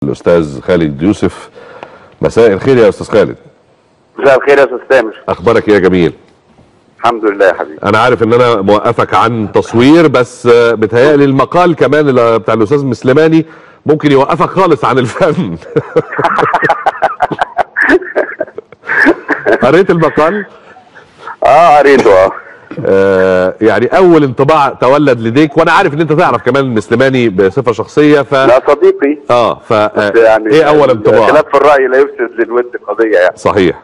الاستاذ خالد يوسف مساء الخير يا استاذ خالد مساء الخير يا استاذ تامر اخبارك إيه يا جميل الحمد لله يا حبيبي انا عارف ان انا موقفك عن تصوير بس آه، بتهيألي المقال كمان اللي بتاع الاستاذ مسلماني ممكن يوقفك خالص عن الفن قريت المقال اه قريته اه آه يعني اول انطباع تولد لديك وانا عارف ان انت تعرف كمان المسلماني بصفه شخصيه ف لا صديقي اه ف آه، بس يعني ايه اول انطباع الخلاف في الراي لا يفسد للود قضيه يعني صحيح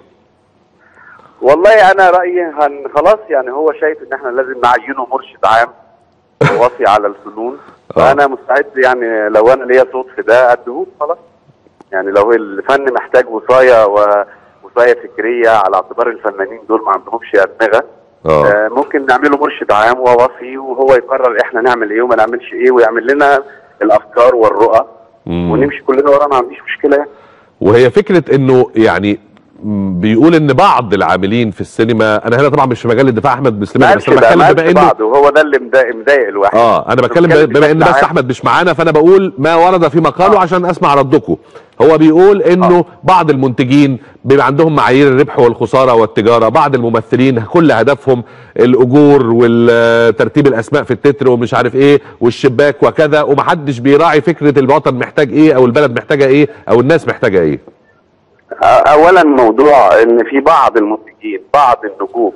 والله انا رايي هن خلاص يعني هو شايف ان احنا لازم نعينه مرشد عام وصي على الفنون آه. فانا مستعد يعني لو انا ليا صوت في ده اديه خلاص يعني لو الفن محتاج وصايه ووصايه فكريه على اعتبار الفنانين دول ما عندهمش ادمغه اه آه، ممكن نعمله مرشد عام ووصي وهو يقرر احنا نعمل ايه وما نعملش ايه ويعمل لنا الافكار والرؤى مم. ونمشي كلنا وراه ما عنديش مشكله يعني. وهي فكره انه يعني م، بيقول ان بعض العاملين في السينما انا هنا طبعا مش في مجال الدفاع احمد مسلماني بس ماشي انا ده بتكلم بما ماشي انه بعض وهو ده اللي مضايق مضايق الواحد اه انا بتكلم بتكلم بما ان بشكل بس عام. احمد مش معانا فانا بقول ما ورد في مقاله عشان اسمع ردكم هو بيقول انه آه. بعض المنتجين بيبقى عندهم معايير الربح والخساره والتجاره بعض الممثلين كل هدفهم الاجور وترتيب الاسماء في التتر ومش عارف ايه والشباك وكذا ومحدش بيراعي فكره الوطن محتاج ايه او البلد محتاجه ايه او الناس محتاجه ايه آه، اولا موضوع ان في بعض المنتجين بعض النجوم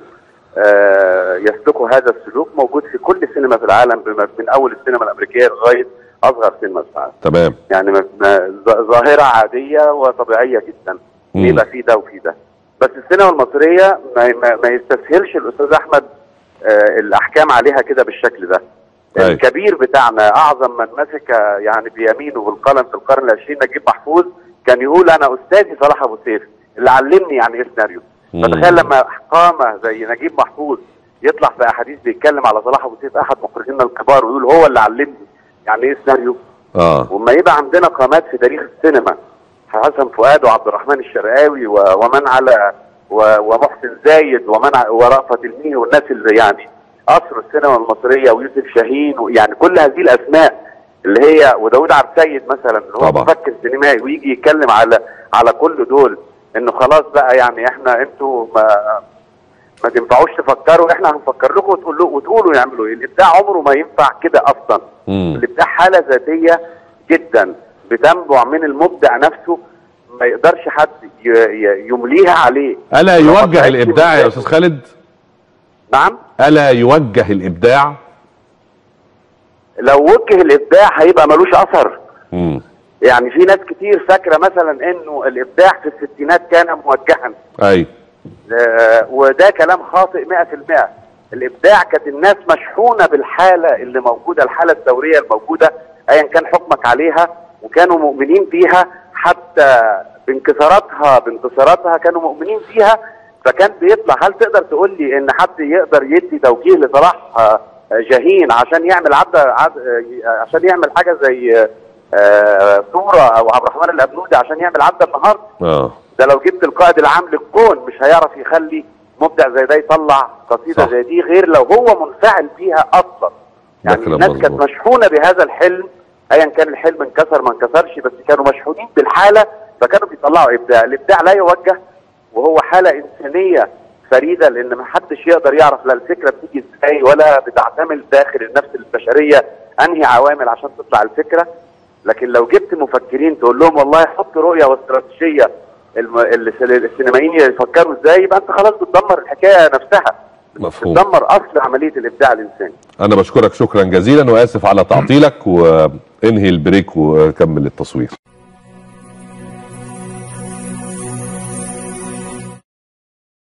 آه، يسلكوا هذا السلوك موجود في كل سينما في العالم بما- من اول السينما الامريكيه لغايه اصغر سينما في العالم تمام يعني ما- ما- ظ- ظاهره عاديه وطبيعيه جدا مم. يبقى في ده وفي ده بس السينما المصريه ما, ما, ما يستسهلش الاستاذ احمد آه، الاحكام عليها كده بالشكل ده أيوة. الكبير بتاعنا اعظم من مسك يعني بيمينه بالقلم في القرن العشرين نجيب محفوظ كان يقول انا استاذي صلاح ابو سيف اللي علمني يعني ايه سيناريو مم. فتخيل لما قامه زي نجيب محفوظ يطلع في احاديث بيتكلم على صلاح ابو سيف احد مخرجينا الكبار ويقول هو اللي علمني يعني ايه سيناريو اه وما يبقى عندنا قامات في تاريخ السينما حسن فؤاد وعبد الرحمن الشرقاوي و- ومن على و- ومحسن زايد ومن ع- ورأفت الميهي والناس اللي يعني أسروا السينما المصرية ويوسف شاهين ويعني كل هذه الأسماء اللي هي وداود عبد السيد مثلا اللي هو طبعا. مفكر سينمائي ويجي يتكلم على على كل دول انه خلاص بقى يعني احنا انتوا ما ما تنفعوش تفكروا احنا هنفكر لكم وتقول وتقولوا يعملوا ايه الابداع عمره ما ينفع كده اصلا مم. الابداع حاله ذاتيه جدا بتنبع من المبدع نفسه ما يقدرش حد ي- ي- يمليها عليه الا لو ما يوجه طلعتش الابداع يا من استاذ خالد نعم الا يوجه الابداع لو وجه الابداع هيبقى ملوش اثر مم. يعني في ناس كتير فاكره مثلا انه الابداع في الستينات كان موجها اي آه، وده كلام خاطئ 100% الابداع كانت الناس مشحونه بالحاله اللي موجوده الحاله الثوريه الموجوده ايا كان حكمك عليها وكانوا مؤمنين فيها حتى بانكساراتها بانتصاراتها كانوا مؤمنين فيها فكان بيطلع هل تقدر تقول لي ان حد يقدر يدي توجيه لصلاح آه، جاهين عشان يعمل عد عد آه، عشان يعمل حاجه زي آه، صوره او عبد الرحمن الابنودي عشان يعمل عدى النهار اه ده لو جبت القائد العام للكون مش هيعرف يخلي مبدع زي ده يطلع قصيده صح. زي دي غير لو هو منفعل فيها اصلا ده يعني كلام الناس كانت مظبوط. مشحونه بهذا الحلم ايا كان الحلم انكسر ما انكسرش بس كانوا مشحونين بالحاله فكانوا بيطلعوا ابداع الابداع لا يوجه وهو حاله انسانيه فريده لان ما حدش يقدر يعرف لا الفكره بتيجي ازاي ولا بتعتمد داخل النفس البشريه انهي عوامل عشان تطلع الفكره لكن لو جبت مفكرين تقول لهم والله حط رؤيه واستراتيجيه الم... الس- السينمائيين يفكروا ازاي يبقى انت خلاص بتدمر الحكايه نفسها مفهوم بتدمر اصل عمليه الابداع الانساني انا بشكرك شكرا جزيلا واسف على تعطيلك وانهي البريك وكمل التصوير